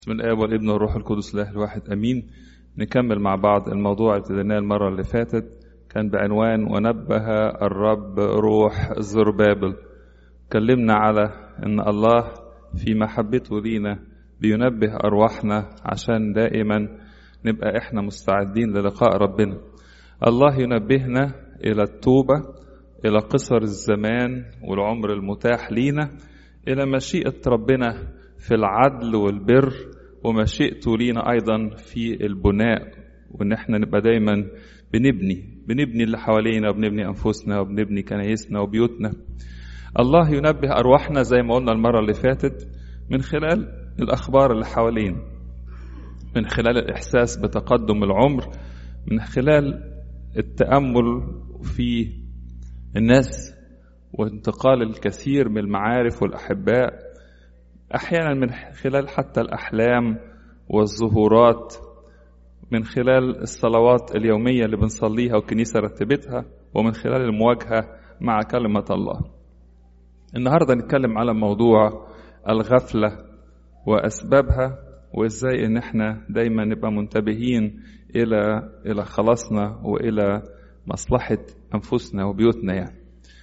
بسم الآب والابن والروح القدس الله الواحد أمين نكمل مع بعض الموضوع اللي ابتديناه المرة اللي فاتت كان بعنوان ونبه الرب روح زربابل اتكلمنا على ان الله في محبته لينا بينبه ارواحنا عشان دائما نبقى احنا مستعدين للقاء ربنا الله ينبهنا الى التوبه الى قصر الزمان والعمر المتاح لينا الى مشيئه ربنا في العدل والبر ومشيئته لينا ايضا في البناء وان احنا نبقى دايما بنبني بنبني اللي حوالينا وبنبني انفسنا وبنبني كنايسنا وبيوتنا الله ينبه ارواحنا زي ما قلنا المره اللي فاتت من خلال الاخبار اللي حوالينا من خلال الاحساس بتقدم العمر من خلال التامل في الناس وانتقال الكثير من المعارف والاحباء احيانا من خلال حتى الاحلام والظهورات من خلال الصلوات اليوميه اللي بنصليها والكنيسه رتبتها ومن خلال المواجهه مع كلمه الله النهارده نتكلم على موضوع الغفله واسبابها وازاي ان احنا دايما نبقى منتبهين الى الى خلاصنا والى مصلحه انفسنا وبيوتنا يعني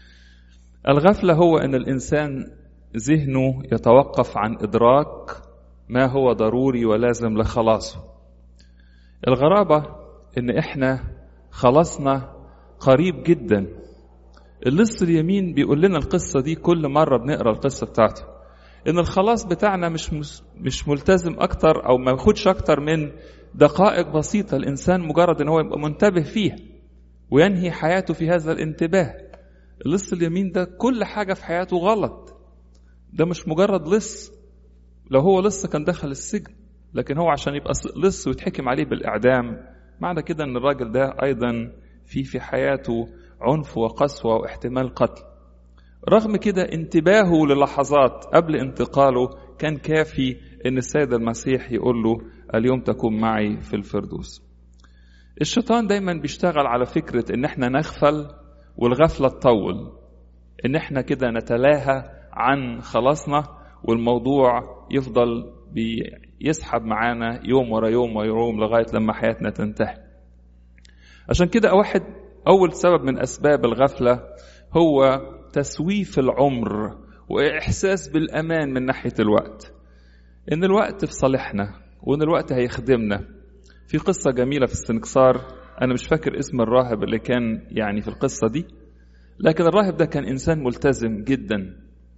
الغفله هو ان الانسان ذهنه يتوقف عن ادراك ما هو ضروري ولازم لخلاصه الغرابه ان احنا خلاصنا قريب جدا اللص اليمين بيقول لنا القصة دي كل مرة بنقرا القصة بتاعته إن الخلاص بتاعنا مش مش ملتزم أكتر أو ما ياخدش أكتر من دقائق بسيطة الإنسان مجرد إن هو يبقى منتبه فيها وينهي حياته في هذا الانتباه اللص اليمين ده كل حاجة في حياته غلط ده مش مجرد لص لو هو لص كان دخل السجن لكن هو عشان يبقى لص ويتحكم عليه بالإعدام معنى كده إن الراجل ده أيضا في في حياته عنف وقسوة واحتمال قتل رغم كده انتباهه للحظات قبل انتقاله كان كافي ان السيد المسيح يقول له اليوم تكون معي في الفردوس الشيطان دايما بيشتغل على فكرة ان احنا نغفل والغفلة تطول ان احنا كده نتلاهى عن خلاصنا والموضوع يفضل بيسحب معانا يوم ورا يوم ورا يوم لغاية لما حياتنا تنتهي عشان كده واحد أول سبب من أسباب الغفلة هو تسويف العمر وإحساس بالأمان من ناحية الوقت إن الوقت في صالحنا وإن الوقت هيخدمنا في قصة جميلة في السنكسار أنا مش فاكر اسم الراهب اللي كان يعني في القصة دي لكن الراهب ده كان إنسان ملتزم جدا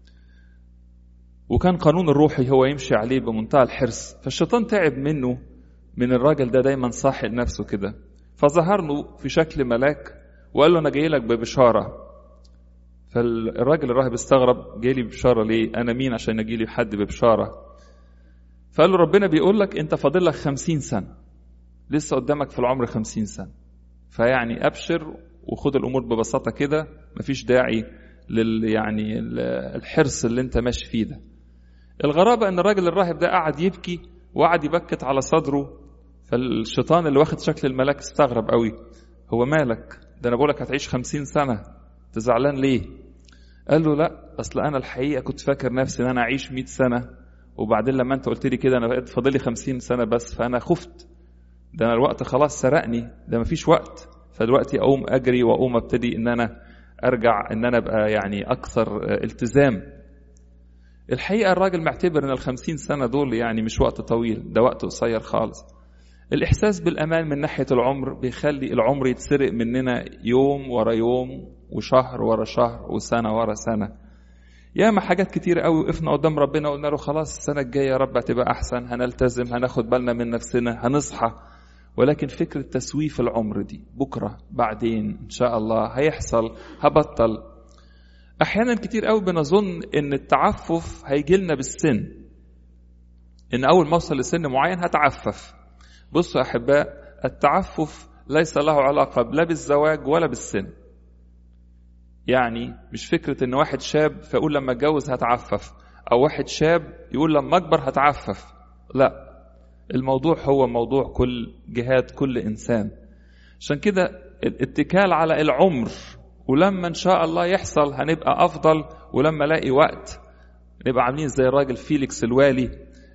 وكان قانون الروحي هو يمشي عليه بمنتهى الحرص فالشيطان تعب منه من الراجل ده دايما صاحي لنفسه كده فظهر له في شكل ملاك وقال له انا جاي لك ببشاره فالراجل الراهب استغرب جاي لي ببشاره ليه انا مين عشان اجي لي حد ببشاره فقال له ربنا بيقول لك انت فاضل لك خمسين سنه لسه قدامك في العمر خمسين سنه فيعني ابشر وخد الامور ببساطه كده مفيش داعي لل يعني الحرص اللي انت ماشي فيه ده الغرابه ان الراجل الراهب ده قعد يبكي وقعد يبكت على صدره فالشيطان اللي واخد شكل الملاك استغرب قوي هو مالك ده انا بقولك هتعيش خمسين سنة تزعلان ليه قال له لا اصل انا الحقيقة كنت فاكر نفسي ان انا اعيش مئة سنة وبعدين لما انت قلت لي كده انا بقيت فاضل لي خمسين سنة بس فانا خفت ده انا الوقت خلاص سرقني ده مفيش وقت فدلوقتي اقوم اجري واقوم ابتدي ان انا ارجع ان انا ابقى يعني اكثر التزام الحقيقة الراجل معتبر ان الخمسين سنة دول يعني مش وقت طويل ده وقت قصير خالص الإحساس بالأمان من ناحية العمر بيخلي العمر يتسرق مننا يوم ورا يوم وشهر ورا شهر وسنة ورا سنة ياما حاجات كتير قوي وقفنا قدام ربنا وقلنا له خلاص السنة الجاية يا رب هتبقى أحسن هنلتزم هناخد بالنا من نفسنا هنصحى ولكن فكرة تسويف العمر دي بكرة بعدين إن شاء الله هيحصل هبطل أحيانا كتير قوي بنظن إن التعفف هيجي لنا بالسن إن أول ما أوصل لسن معين هتعفف بصوا يا احباء التعفف ليس له علاقه لا بالزواج ولا بالسن يعني مش فكره ان واحد شاب فيقول لما اتجوز هتعفف او واحد شاب يقول لما اكبر هتعفف لا الموضوع هو موضوع كل جهات كل انسان عشان كده الاتكال على العمر ولما ان شاء الله يحصل هنبقى افضل ولما الاقي وقت نبقى عاملين زي الراجل فيليكس الوالي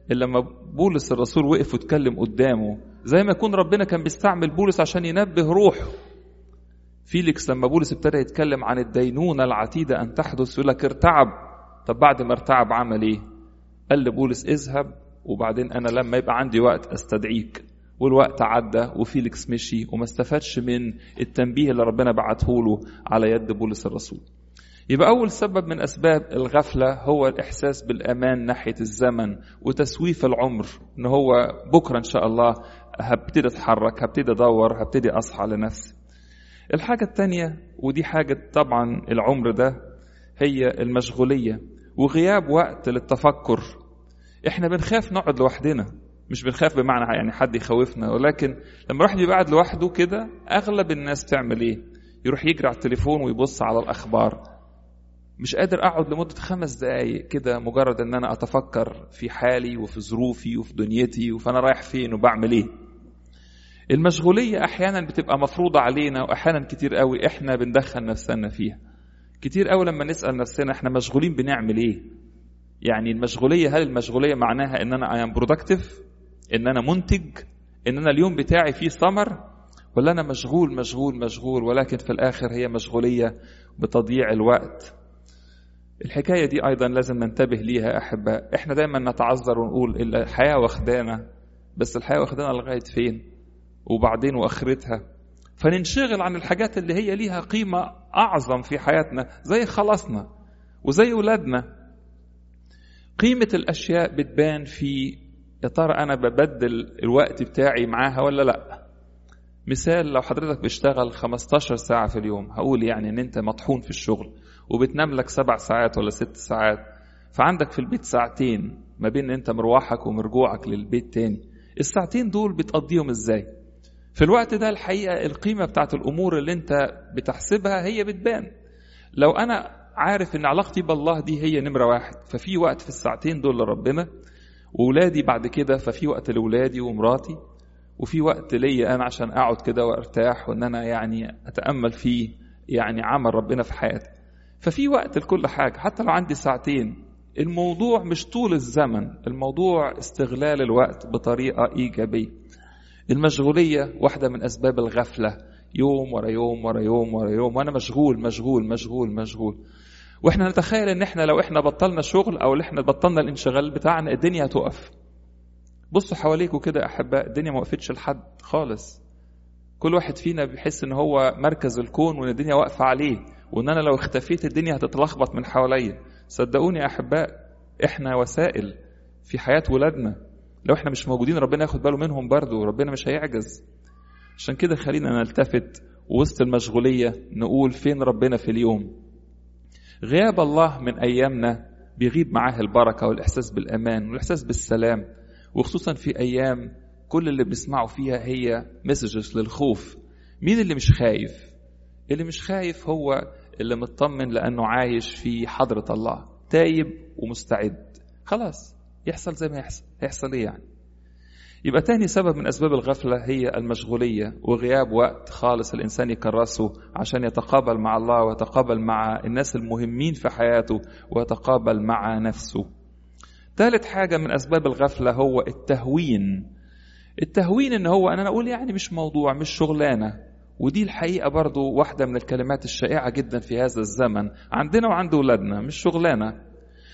اللي لما بولس الرسول وقف واتكلم قدامه زي ما يكون ربنا كان بيستعمل بولس عشان ينبه روحه فيليكس لما بولس ابتدى يتكلم عن الدينونة العتيدة أن تحدث يقول لك ارتعب طب بعد ما ارتعب عمل ايه قال لبولس اذهب وبعدين أنا لما يبقى عندي وقت أستدعيك والوقت عدى وفيليكس مشي وما استفادش من التنبيه اللي ربنا بعته له على يد بولس الرسول يبقى أول سبب من أسباب الغفلة هو الإحساس بالأمان ناحية الزمن وتسويف العمر إن هو بكرة إن شاء الله هبتدي أتحرك هبتدي أدور هبتدي أصحى لنفسي الحاجة التانية ودي حاجة طبعا العمر ده هي المشغولية وغياب وقت للتفكر احنا بنخاف نقعد لوحدنا مش بنخاف بمعنى يعني حد يخوفنا ولكن لما الواحد يبقى قاعد لوحده كده اغلب الناس تعمل ايه يروح يجري على التليفون ويبص على الاخبار مش قادر اقعد لمده خمس دقايق كده مجرد ان انا اتفكر في حالي وفي ظروفي وفي دنيتي وفانا رايح فين وبعمل ايه المشغوليه احيانا بتبقى مفروضه علينا واحيانا كتير قوي احنا بندخل نفسنا فيها كتير قوي لما نسال نفسنا احنا مشغولين بنعمل ايه يعني المشغوليه هل المشغوليه معناها ان انا ايام برودكتيف ان انا منتج ان انا اليوم بتاعي فيه ثمر ولا انا مشغول مشغول مشغول ولكن في الاخر هي مشغوليه بتضييع الوقت الحكايه دي ايضا لازم ننتبه ليها احباء احنا دايما نتعذر ونقول الحياه واخدانا بس الحياه واخدانا لغايه فين وبعدين واخرتها فننشغل عن الحاجات اللي هي ليها قيمه اعظم في حياتنا زي خلاصنا وزي ولادنا قيمه الاشياء بتبان في يا ترى انا ببدل الوقت بتاعي معاها ولا لا مثال لو حضرتك بتشتغل 15 ساعة في اليوم هقول يعني ان انت مطحون في الشغل وبتنام لك سبع ساعات ولا ست ساعات فعندك في البيت ساعتين ما بين انت مروحك ومرجوعك للبيت تاني الساعتين دول بتقضيهم ازاي في الوقت ده الحقيقة القيمة بتاعت الأمور اللي أنت بتحسبها هي بتبان لو أنا عارف إن علاقتي بالله دي هي نمرة واحد ففي وقت في الساعتين دول لربنا وولادي بعد كده ففي وقت لولادي ومراتي وفي وقت ليا أنا عشان أقعد كده وأرتاح وإن أنا يعني أتأمل في يعني عمل ربنا في حياتي ففي وقت لكل حاجة حتى لو عندي ساعتين الموضوع مش طول الزمن الموضوع استغلال الوقت بطريقة إيجابية المشغولية واحدة من أسباب الغفلة يوم ورا يوم ورا يوم ورا يوم وأنا مشغول مشغول مشغول مشغول واحنا نتخيل ان احنا لو احنا بطلنا شغل او احنا بطلنا الانشغال بتاعنا الدنيا هتقف بصوا حواليكوا كده يا احباء الدنيا ما وقفتش لحد خالص كل واحد فينا بيحس ان هو مركز الكون وان الدنيا واقفه عليه وان انا لو اختفيت الدنيا هتتلخبط من حواليا صدقوني يا احباء احنا وسائل في حياه ولادنا لو احنا مش موجودين ربنا ياخد باله منهم برضه وربنا مش هيعجز عشان كده خلينا نلتفت وسط المشغوليه نقول فين ربنا في اليوم غياب الله من ايامنا بيغيب معاه البركه والاحساس بالامان والاحساس بالسلام وخصوصا في ايام كل اللي بنسمعه فيها هي مسجز للخوف مين اللي مش خايف اللي مش خايف هو اللي مطمن لانه عايش في حضره الله تايب ومستعد خلاص يحصل زي ما يحصل هيحصل ايه يعني يبقى تاني سبب من أسباب الغفلة هي المشغولية وغياب وقت خالص الإنسان يكرسه عشان يتقابل مع الله ويتقابل مع الناس المهمين في حياته ويتقابل مع نفسه ثالث حاجة من أسباب الغفلة هو التهوين التهوين إن هو أنا أقول يعني مش موضوع مش شغلانة ودي الحقيقة برضو واحدة من الكلمات الشائعة جدا في هذا الزمن عندنا وعند ولادنا مش شغلانة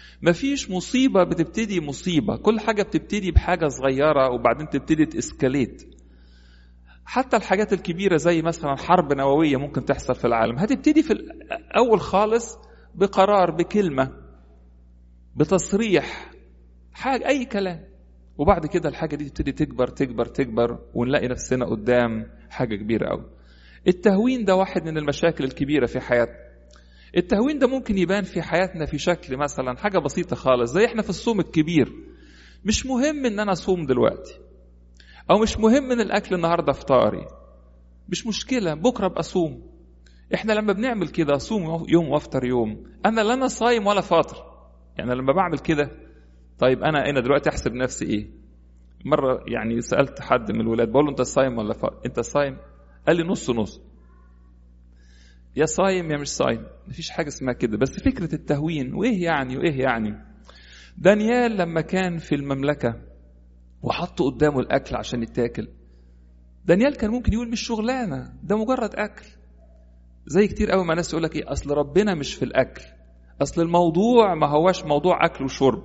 مفيش مصيبة بتبتدي مصيبة كل حاجة بتبتدي بحاجة صغيرة وبعدين تبتدي تسكليت حتى الحاجات الكبيرة زي مثلا حرب نووية ممكن تحصل في العالم هتبتدي في الأول خالص بقرار بكلمة بتصريح حاجة أي كلام وبعد كده الحاجة دي تبتدي تكبر تكبر تكبر ونلاقي نفسنا قدام حاجة كبيرة أوي التهوين ده واحد من المشاكل الكبيرة في حياتنا التهوين ده ممكن يبان في حياتنا في شكل مثلا حاجة بسيطة خالص زي احنا في الصوم الكبير مش مهم ان انا اصوم دلوقتي او مش مهم ان الاكل النهاردة فطاري مش مشكلة بكرة ابقى اصوم احنا لما بنعمل كده اصوم يوم وافطر يوم انا لا انا صايم ولا فاطر يعني لما بعمل كده طيب انا انا دلوقتي احسب نفسي ايه مرة يعني سألت حد من الولاد بقول له انت صايم ولا فاطر انت صايم قال لي نص نص يا صايم يا مش صايم مفيش حاجة اسمها كده بس فكرة التهوين وإيه يعني وإيه يعني دانيال لما كان في المملكة وحط قدامه الاكل عشان يتاكل دانيال كان ممكن يقول مش شغلانه ده مجرد اكل زي كتير قوي ما ناس يقول لك ايه اصل ربنا مش في الاكل اصل الموضوع ما هواش موضوع اكل وشرب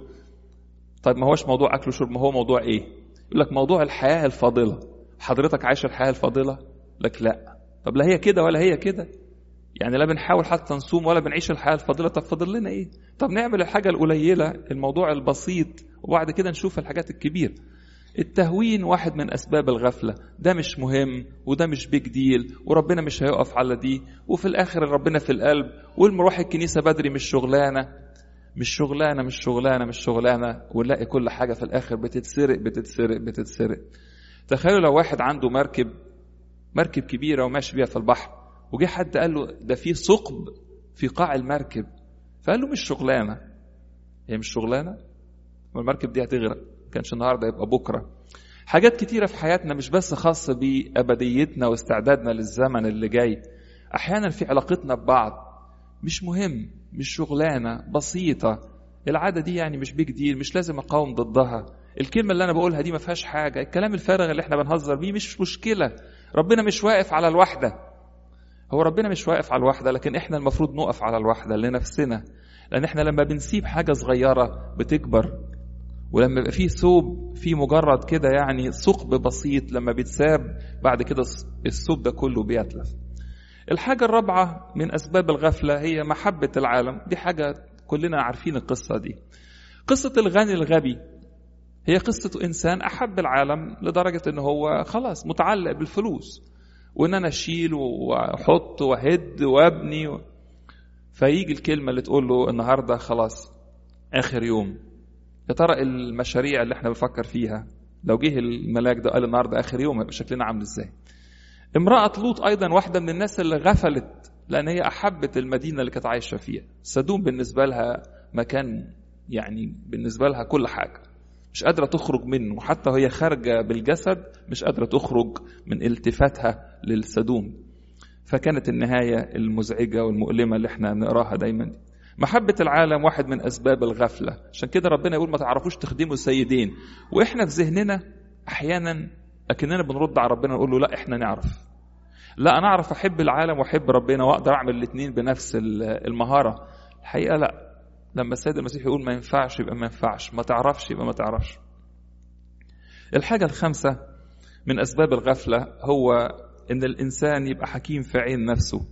طيب ما هوش موضوع اكل وشرب ما هو موضوع ايه يقول لك موضوع الحياه الفاضله حضرتك عايش الحياه الفاضله لك لا طب لا هي كده ولا هي كده يعني لا بنحاول حتى نصوم ولا بنعيش الحياه الفاضله طب فاضل لنا ايه طب نعمل الحاجه القليله الموضوع البسيط وبعد كده نشوف الحاجات الكبيره التهوين واحد من اسباب الغفله ده مش مهم وده مش بيج ديل وربنا مش هيقف على دي وفي الاخر ربنا في القلب والمروح الكنيسه بدري مش شغلانه مش شغلانه مش شغلانه مش شغلانه ونلاقي كل حاجه في الاخر بتتسرق بتتسرق بتتسرق تخيلوا لو واحد عنده مركب مركب كبيره وماشي بيها في البحر وجه حد قال له ده في ثقب في قاع المركب فقال له مش شغلانه هي مش شغلانه والمركب دي هتغرق كانش النهارده يبقى بكره حاجات كتيرة في حياتنا مش بس خاصة بأبديتنا واستعدادنا للزمن اللي جاي أحيانا في علاقتنا ببعض مش مهم مش شغلانة بسيطة العادة دي يعني مش بيج ديل مش لازم أقاوم ضدها الكلمة اللي أنا بقولها دي ما فيهاش حاجة الكلام الفارغ اللي احنا بنهزر بيه مش مشكلة ربنا مش واقف على الوحدة هو ربنا مش واقف على الوحدة لكن احنا المفروض نقف على الوحدة لنفسنا لأن احنا لما بنسيب حاجة صغيرة بتكبر ولما يبقى فيه ثوب فيه مجرد كده يعني ثقب بسيط لما بيتساب بعد كده الثوب ده كله بيتلف الحاجة الرابعة من أسباب الغفلة هي محبة العالم دي حاجة كلنا عارفين القصة دي قصة الغني الغبي هي قصة إنسان أحب العالم لدرجة إن هو خلاص متعلق بالفلوس وإن أنا أشيل وأحط وأهد وأبني و... فيجي الكلمة اللي تقول له النهاردة خلاص آخر يوم يا ترى المشاريع اللي احنا بنفكر فيها لو جه الملاك ده قال النهارده اخر يوم هيبقى شكلنا عامل ازاي؟ امرأة لوط أيضا واحدة من الناس اللي غفلت لأن هي أحبت المدينة اللي كانت عايشة فيها سدوم بالنسبة لها مكان يعني بالنسبة لها كل حاجة مش قادرة تخرج منه حتى وهي خارجة بالجسد مش قادرة تخرج من التفاتها للسدوم فكانت النهاية المزعجة والمؤلمة اللي احنا بنقراها دايما دي. محبة العالم واحد من أسباب الغفلة عشان كده ربنا يقول ما تعرفوش تخدموا السيدين وإحنا في ذهننا أحيانا لكننا بنرد على ربنا نقول له لا إحنا نعرف لا أنا أعرف أحب العالم وأحب ربنا وأقدر أعمل الاثنين بنفس المهارة الحقيقة لا لما السيد المسيح يقول ما ينفعش يبقى ما ينفعش ما تعرفش يبقى ما تعرفش الحاجة الخامسة من أسباب الغفلة هو إن الإنسان يبقى حكيم في عين نفسه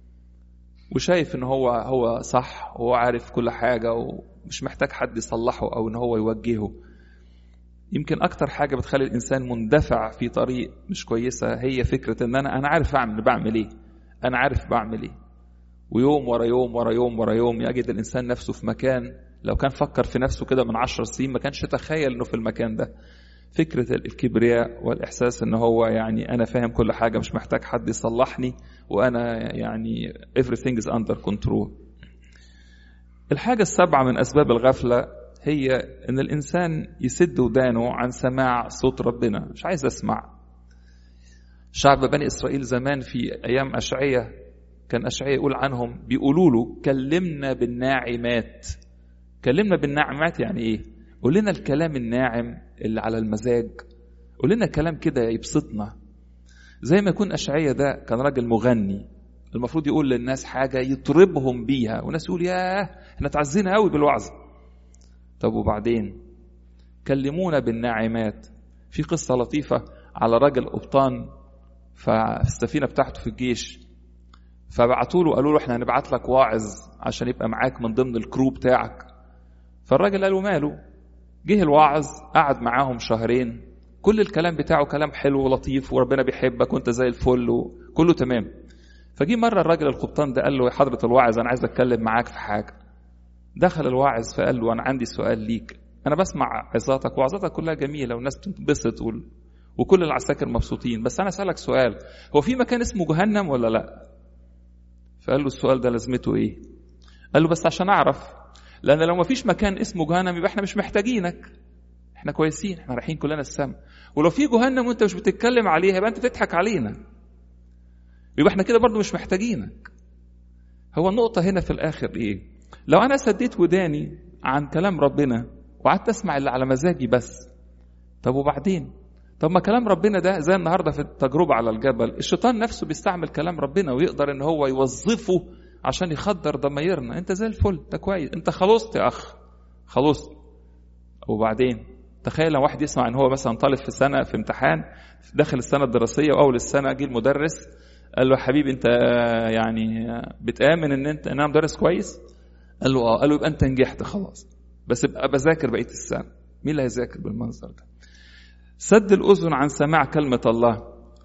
وشايف ان هو هو صح وهو عارف كل حاجه ومش محتاج حد يصلحه او ان هو يوجهه يمكن اكتر حاجه بتخلي الانسان مندفع في طريق مش كويسه هي فكره ان انا انا عارف اعمل بعمل ايه انا عارف بعمل ايه ويوم ورا يوم ورا يوم ورا يوم يجد الانسان نفسه في مكان لو كان فكر في نفسه كده من عشر سنين ما كانش يتخيل انه في المكان ده فكرة الكبرياء والإحساس إن هو يعني أنا فاهم كل حاجة مش محتاج حد يصلحني وأنا يعني everything is under control. الحاجة السابعة من أسباب الغفلة هي إن الإنسان يسد ودانه عن سماع صوت ربنا، مش عايز أسمع. شعب بني إسرائيل زمان في أيام أشعية كان أشعية يقول عنهم بيقولوا له كلمنا بالناعمات. كلمنا بالناعمات يعني إيه؟ قول لنا الكلام الناعم اللي على المزاج قول لنا كلام كده يبسطنا زي ما يكون أشعية ده كان راجل مغني المفروض يقول للناس حاجة يطربهم بيها وناس يقول ياه احنا تعزينا قوي بالوعظ طب وبعدين كلمونا بالناعمات في قصة لطيفة على راجل قبطان في السفينة بتاعته في الجيش فبعتوا له قالوا له احنا هنبعت لك واعظ عشان يبقى معاك من ضمن الكرو بتاعك فالراجل قال له ماله جه الواعظ قعد معاهم شهرين كل الكلام بتاعه كلام حلو ولطيف وربنا بيحبك وانت زي الفل وكله تمام فجي مره الراجل القبطان ده قال له يا حضره الواعظ انا عايز اتكلم معاك في حاجه دخل الواعظ فقال له انا عندي سؤال ليك انا بسمع عظاتك وعظاتك كلها جميله والناس بتنبسط وال... وكل العساكر مبسوطين بس انا اسالك سؤال هو في مكان اسمه جهنم ولا لا فقال له السؤال ده لازمته ايه قال له بس عشان اعرف لان لو ما فيش مكان اسمه جهنم يبقى احنا مش محتاجينك احنا كويسين احنا رايحين كلنا السماء ولو في جهنم وانت مش بتتكلم عليها يبقى انت بتضحك علينا يبقى احنا كده برضو مش محتاجينك هو النقطة هنا في الآخر إيه؟ لو أنا سديت وداني عن كلام ربنا وقعدت أسمع اللي على مزاجي بس طب وبعدين طب ما كلام ربنا ده زي النهارده في التجربه على الجبل الشيطان نفسه بيستعمل كلام ربنا ويقدر ان هو يوظفه عشان يخدر ضمايرنا انت زي الفل انت كويس انت خلصت يا اخ خلصت وبعدين تخيل لو واحد يسمع ان هو مثلا طالب في سنه في امتحان داخل السنه الدراسيه واول السنه جه المدرس قال له يا حبيبي انت يعني بتامن ان انت ان انا مدرس كويس قال له اه قال له يبقى انت نجحت خلاص بس ابقى بذاكر بقيه السنه مين اللي هيذاكر بالمنظر ده سد الاذن عن سماع كلمه الله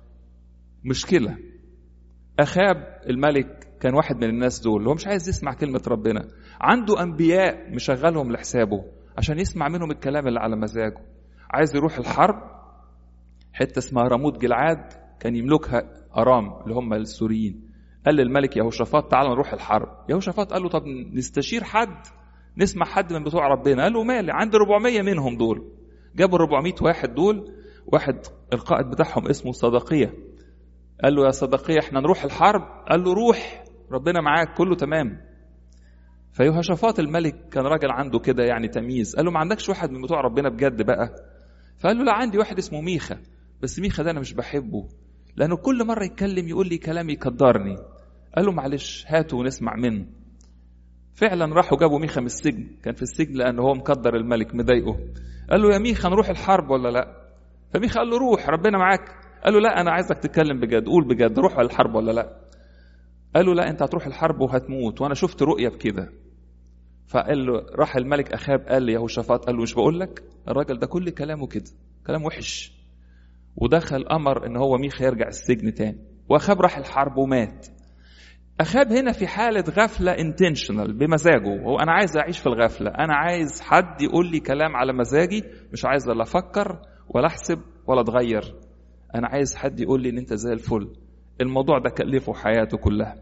مشكله اخاب الملك كان واحد من الناس دول هو مش عايز يسمع كلمه ربنا عنده انبياء مشغلهم لحسابه عشان يسمع منهم الكلام اللي على مزاجه عايز يروح الحرب حته اسمها راموت جلعاد كان يملكها ارام اللي هم السوريين قال للملك يهوشافاط تعال نروح الحرب يهوشافاط قال له طب نستشير حد نسمع حد من بتوع ربنا قال له مالي عندي 400 منهم دول جابوا 400 واحد دول واحد القائد بتاعهم اسمه صدقيه قال له يا صدقيه احنا نروح الحرب قال له روح ربنا معاك كله تمام فيهوشافاط الملك كان راجل عنده كده يعني تمييز قال له ما عندكش واحد من بتوع ربنا بجد بقى فقال له لا عندي واحد اسمه ميخا بس ميخا ده انا مش بحبه لانه كل مره يتكلم يقول لي كلام يقدرني قال له معلش هاته ونسمع منه فعلا راحوا جابوا ميخا من السجن كان في السجن لانه هو مقدر الملك مضايقه قال له يا ميخا نروح الحرب ولا لا فميخا قال له روح ربنا معاك قال له لا انا عايزك تتكلم بجد قول بجد روح الحرب ولا لا قال له لا انت هتروح الحرب وهتموت وانا شفت رؤيه بكده فقال له راح الملك اخاب قال لي يهوشافاط قال له مش بقول لك الراجل ده كل كلامه كده كلام وحش ودخل امر ان هو ميخا يرجع السجن تاني واخاب راح الحرب ومات اخاب هنا في حاله غفله انتشنال بمزاجه هو انا عايز اعيش في الغفله انا عايز حد يقول لي كلام على مزاجي مش عايز لا افكر ولا احسب ولا اتغير انا عايز حد يقول لي ان انت زي الفل الموضوع ده كلفه حياته كلها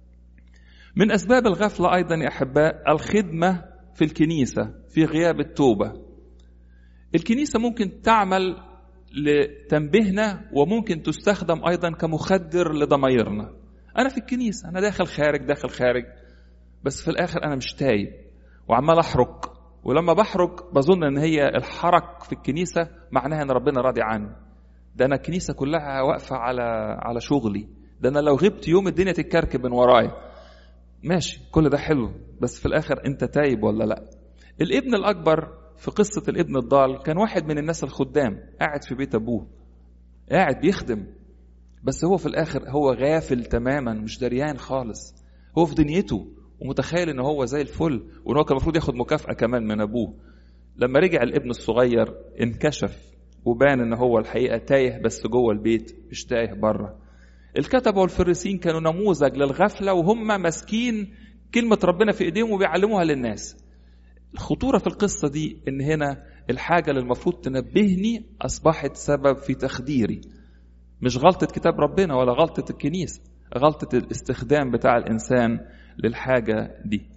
من اسباب الغفله ايضا يا احباء الخدمه في الكنيسه في غياب التوبه الكنيسه ممكن تعمل لتنبيهنا وممكن تستخدم ايضا كمخدر لضمايرنا انا في الكنيسه انا داخل خارج داخل خارج بس في الاخر انا مش تايب وعمال احرق ولما بحرق بظن ان هي الحرك في الكنيسه معناها ان ربنا راضي عني ده انا الكنيسه كلها واقفه على على شغلي ده انا لو غبت يوم الدنيا تتكركب من ورايا ماشي كل ده حلو بس في الاخر انت تايب ولا لا الابن الاكبر في قصه الابن الضال كان واحد من الناس الخدام قاعد في بيت ابوه قاعد بيخدم بس هو في الاخر هو غافل تماما مش دريان خالص هو في دنيته ومتخيل ان هو زي الفل وان هو كان المفروض ياخد مكافاه كمان من ابوه لما رجع الابن الصغير انكشف وبان ان هو الحقيقه تايه بس جوه البيت مش تايه بره الكتبه والفريسين كانوا نموذج للغفله وهم ماسكين كلمه ربنا في ايديهم وبيعلموها للناس الخطوره في القصه دي ان هنا الحاجه اللي المفروض تنبهني اصبحت سبب في تخديري مش غلطه كتاب ربنا ولا غلطه الكنيسه غلطه الاستخدام بتاع الانسان للحاجه دي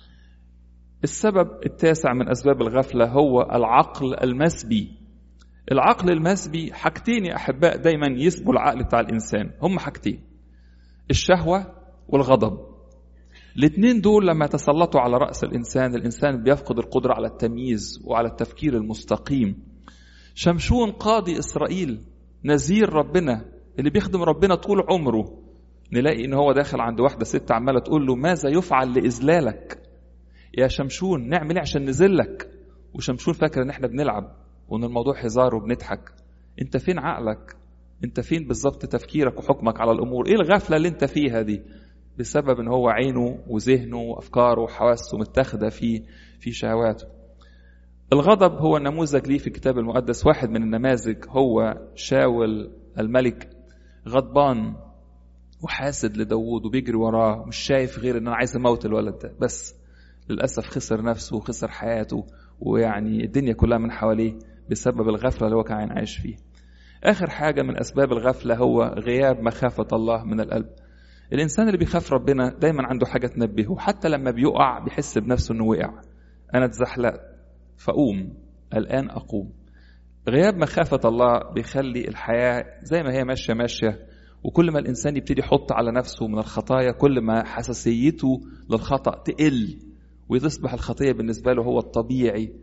السبب التاسع من اسباب الغفله هو العقل المسبي العقل المسبي حاجتين يا احباء دايما يسبوا العقل بتاع الانسان هم حاجتين الشهوه والغضب الاثنين دول لما يتسلطوا على راس الانسان الانسان بيفقد القدره على التمييز وعلى التفكير المستقيم شمشون قاضي اسرائيل نذير ربنا اللي بيخدم ربنا طول عمره نلاقي ان هو داخل عند واحده ست عماله تقول له ماذا يفعل لاذلالك يا شمشون نعمل ايه عشان نذلك وشمشون فاكر ان احنا بنلعب وان الموضوع هزار وبنضحك انت فين عقلك انت فين بالظبط تفكيرك وحكمك على الامور ايه الغفله اللي انت فيها دي بسبب ان هو عينه وذهنه وافكاره وحواسه متاخده في في شهواته الغضب هو نموذج ليه في الكتاب المقدس واحد من النماذج هو شاول الملك غضبان وحاسد لداوود وبيجري وراه مش شايف غير ان انا عايز اموت الولد ده بس للاسف خسر نفسه وخسر حياته ويعني الدنيا كلها من حواليه بسبب الغفله اللي هو كان عايش فيها اخر حاجه من اسباب الغفله هو غياب مخافه الله من القلب الانسان اللي بيخاف ربنا دايما عنده حاجه تنبهه حتى لما بيقع بيحس بنفسه انه وقع انا اتزحلقت فاقوم الان اقوم غياب مخافه الله بيخلي الحياه زي ما هي ماشيه ماشيه وكل ما الانسان يبتدي يحط على نفسه من الخطايا كل ما حساسيته للخطا تقل وتصبح الخطيه بالنسبه له هو الطبيعي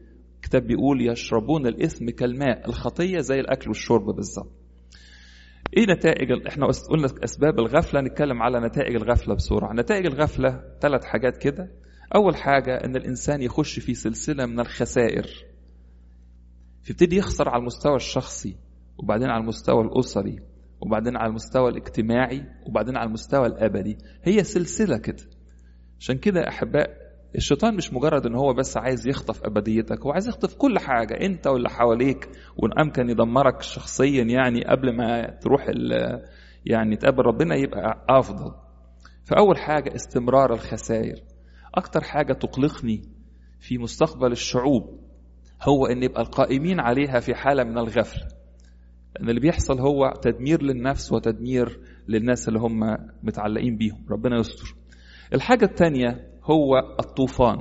الكتاب بيقول يشربون الإثم كالماء الخطية زي الأكل والشرب بالظبط ايه نتائج احنا قلنا اسباب الغفله نتكلم على نتائج الغفله بسرعه نتائج الغفله ثلاث حاجات كده اول حاجه ان الانسان يخش في سلسله من الخسائر فيبتدي يخسر على المستوى الشخصي وبعدين على المستوى الاسري وبعدين على المستوى الاجتماعي وبعدين على المستوى الابدي هي سلسله كده عشان كده احباء الشيطان مش مجرد ان هو بس عايز يخطف ابديتك هو عايز يخطف كل حاجه انت واللي حواليك وان امكن يدمرك شخصيا يعني قبل ما تروح يعني تقابل ربنا يبقى افضل فاول حاجه استمرار الخسائر اكتر حاجه تقلقني في مستقبل الشعوب هو ان يبقى القائمين عليها في حاله من الغفله لان اللي بيحصل هو تدمير للنفس وتدمير للناس اللي هم متعلقين بيهم ربنا يستر الحاجه الثانيه هو الطوفان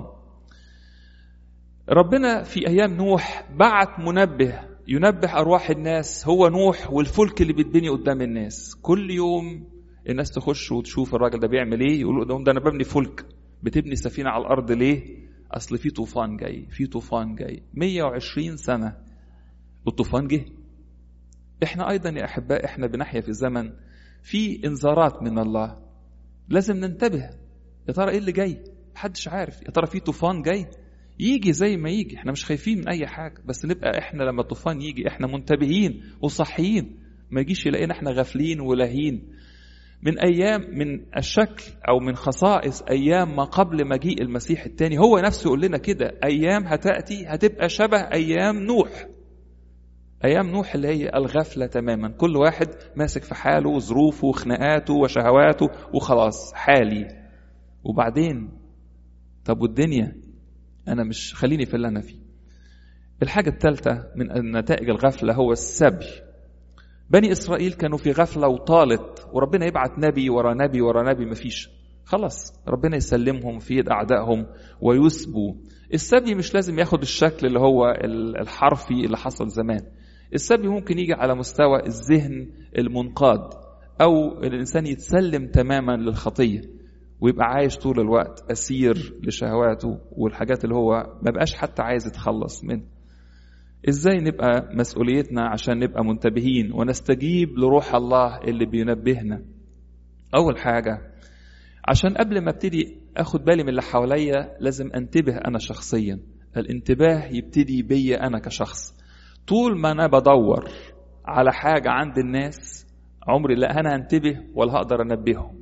ربنا في ايام نوح بعت منبه ينبه ارواح الناس هو نوح والفلك اللي بيتبني قدام الناس كل يوم الناس تخش وتشوف الراجل ده بيعمل ايه يقولوا ده, ده انا ببني فلك بتبني سفينه على الارض ليه اصل في طوفان جاي في طوفان جاي 120 سنه والطوفان جه احنا ايضا يا احباء احنا بنحيا في زمن في انذارات من الله لازم ننتبه يا ترى ايه اللي جاي محدش عارف يا ترى في طوفان جاي يجي زي ما يجي احنا مش خايفين من اي حاجه بس نبقى احنا لما الطوفان يجي احنا منتبهين وصحيين ما يجيش يلاقينا احنا غافلين ولاهين من ايام من الشكل او من خصائص ايام ما قبل مجيء المسيح الثاني هو نفسه يقول لنا كده ايام هتاتي هتبقى شبه ايام نوح ايام نوح اللي هي الغفله تماما كل واحد ماسك في حاله وظروفه وخناقاته وشهواته وخلاص حالي وبعدين طب والدنيا انا مش خليني في اللي انا فيه الحاجه الثالثه من نتائج الغفله هو السبي بني اسرائيل كانوا في غفله وطالت وربنا يبعت نبي ورا نبي ورا نبي مفيش خلاص ربنا يسلمهم في يد اعدائهم ويسبوا السبي مش لازم ياخد الشكل اللي هو الحرفي اللي حصل زمان السبي ممكن يجي على مستوى الذهن المنقاد او الانسان يتسلم تماما للخطيه ويبقى عايش طول الوقت اسير لشهواته والحاجات اللي هو ما بقاش حتى عايز يتخلص منها ازاي نبقى مسؤوليتنا عشان نبقى منتبهين ونستجيب لروح الله اللي بينبهنا اول حاجه عشان قبل ما ابتدي اخد بالي من اللي حواليا لازم انتبه انا شخصيا الانتباه يبتدي بيا انا كشخص طول ما انا بدور على حاجه عند الناس عمري لا انا هنتبه ولا هقدر انبههم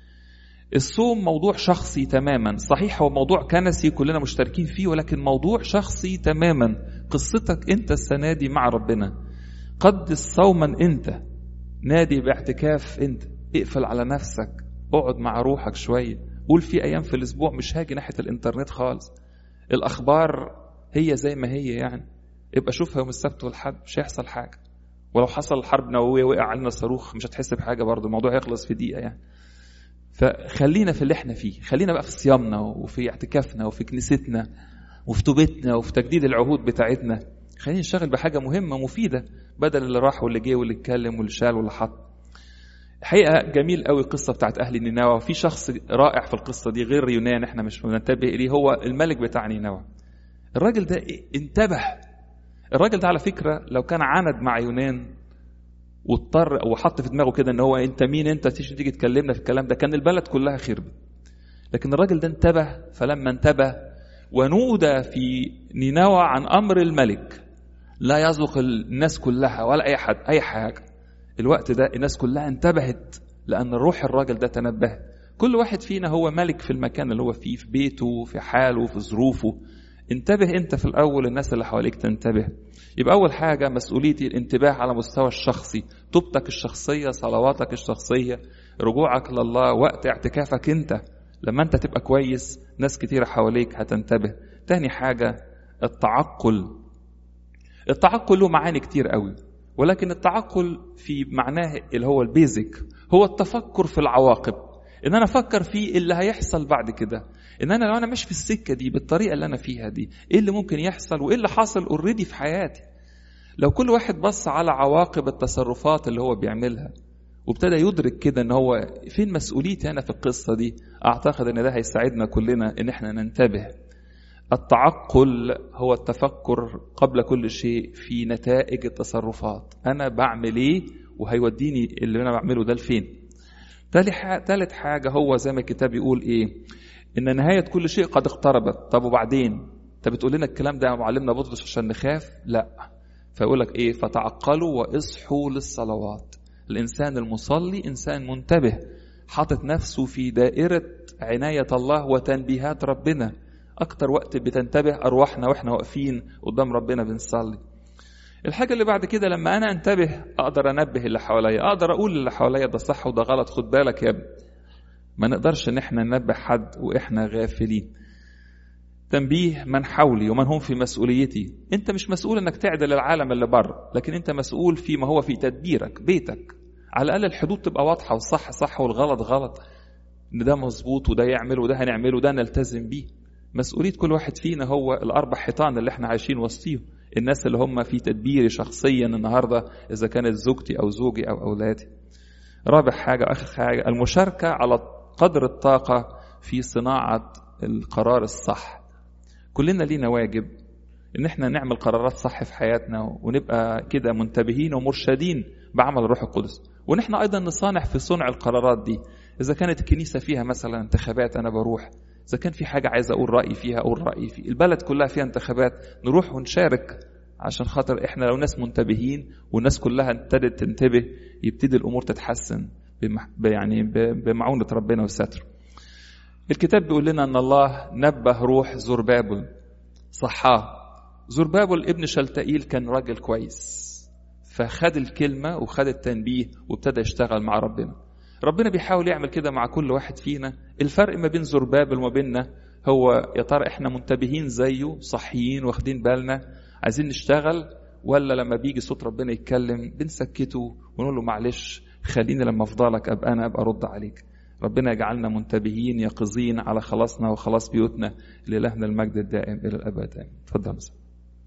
الصوم موضوع شخصي تماما صحيح هو موضوع كنسي كلنا مشتركين فيه ولكن موضوع شخصي تماما قصتك انت السنه دي مع ربنا قدس صوما انت نادي باعتكاف انت اقفل على نفسك اقعد مع روحك شويه قول في ايام في الاسبوع مش هاجي ناحيه الانترنت خالص الاخبار هي زي ما هي يعني ابقى شوفها يوم السبت والحد مش هيحصل حاجه ولو حصل حرب نوويه وقع علينا صاروخ مش هتحس بحاجه برضه الموضوع هيخلص في دقيقه يعني فخلينا في اللي احنا فيه خلينا بقى في صيامنا وفي اعتكافنا وفي كنيستنا وفي توبتنا وفي تجديد العهود بتاعتنا خلينا نشتغل بحاجة مهمة مفيدة بدل اللي راح واللي جه واللي اتكلم واللي شال واللي حط الحقيقة جميل قوي القصة بتاعت أهل نينوى وفي شخص رائع في القصة دي غير يونان احنا مش بننتبه إليه هو الملك بتاع نينوى الراجل ده انتبه الراجل ده على فكرة لو كان عاند مع يونان واضطر وحط في دماغه كده ان هو انت مين انت تيجي تكلمنا في الكلام ده كان البلد كلها خربت لكن الراجل ده انتبه فلما انتبه ونودى في نينوى عن امر الملك لا يذوق الناس كلها ولا اي حد اي حاجه الوقت ده الناس كلها انتبهت لان روح الراجل ده تنبه كل واحد فينا هو ملك في المكان اللي هو فيه في بيته في حاله في ظروفه انتبه انت في الاول الناس اللي حواليك تنتبه يبقى اول حاجه مسؤوليتي الانتباه على مستوى الشخصي توبتك الشخصيه صلواتك الشخصيه رجوعك لله وقت اعتكافك انت لما انت تبقى كويس ناس كتيره حواليك هتنتبه تاني حاجه التعقل التعقل له معاني كتير قوي ولكن التعقل في معناه اللي هو البيزك هو التفكر في العواقب ان انا افكر في اللي هيحصل بعد كده ان انا لو انا ماشي في السكه دي بالطريقه اللي انا فيها دي ايه اللي ممكن يحصل وايه اللي حصل اوريدي في حياتي لو كل واحد بص على عواقب التصرفات اللي هو بيعملها وابتدى يدرك كده ان هو فين مسؤوليتي انا في القصه دي اعتقد ان ده هيساعدنا كلنا ان احنا ننتبه التعقل هو التفكر قبل كل شيء في نتائج التصرفات انا بعمل ايه وهيوديني اللي انا بعمله ده لفين ثالث حاجة هو زي ما الكتاب يقول ايه ان نهاية كل شيء قد اقتربت طب وبعدين انت بتقول لنا الكلام ده يا معلمنا بطرس عشان نخاف لا فيقول لك ايه فتعقلوا واصحوا للصلوات الانسان المصلي انسان منتبه حاطط نفسه في دائرة عناية الله وتنبيهات ربنا أكتر وقت بتنتبه أرواحنا وإحنا واقفين قدام ربنا بنصلي الحاجة اللي بعد كده لما أنا أنتبه أقدر أنبه اللي حواليا أقدر أقول اللي حواليا ده صح وده غلط خد بالك يا ابني ما نقدرش إن إحنا ننبه حد وإحنا غافلين تنبيه من حولي ومن هم في مسؤوليتي انت مش مسؤول انك تعدل العالم اللي بره لكن انت مسؤول فيما هو في تدبيرك بيتك على الاقل الحدود تبقى واضحه والصح صح والغلط غلط ان ده مظبوط وده يعمل وده هنعمله وده نلتزم بيه مسؤوليه كل واحد فينا هو الاربع حيطان اللي احنا عايشين وسطيهم الناس اللي هم في تدبيري شخصيا النهارده اذا كانت زوجتي او زوجي او اولادي رابع حاجه اخر حاجه المشاركه على قدر الطاقه في صناعه القرار الصح كلنا لينا واجب ان احنا نعمل قرارات صح في حياتنا ونبقى كده منتبهين ومرشدين بعمل الروح القدس وان احنا ايضا نصانح في صنع القرارات دي اذا كانت الكنيسه فيها مثلا انتخابات انا بروح اذا كان في حاجه عايز اقول رايي فيها اقول رايي فيه البلد كلها فيها انتخابات نروح ونشارك عشان خاطر احنا لو ناس منتبهين والناس كلها ابتدت تنتبه يبتدي الامور تتحسن بمح... يعني بمعونه ربنا وستره الكتاب بيقول لنا ان الله نبه روح زربابل صحاه زربابل ابن شلتائيل كان راجل كويس فخد الكلمة وخد التنبيه وابتدى يشتغل مع ربنا ربنا بيحاول يعمل كده مع كل واحد فينا الفرق ما بين زربابل وما بيننا هو يا ترى احنا منتبهين زيه صحيين واخدين بالنا عايزين نشتغل ولا لما بيجي صوت ربنا يتكلم بنسكته ونقول له معلش خليني لما افضلك ابقى انا ابقى ارد عليك ربنا يجعلنا منتبهين يقظين على خلاصنا وخلاص بيوتنا لإلهنا المجد الدائم إلى الأبد آمين. تفضل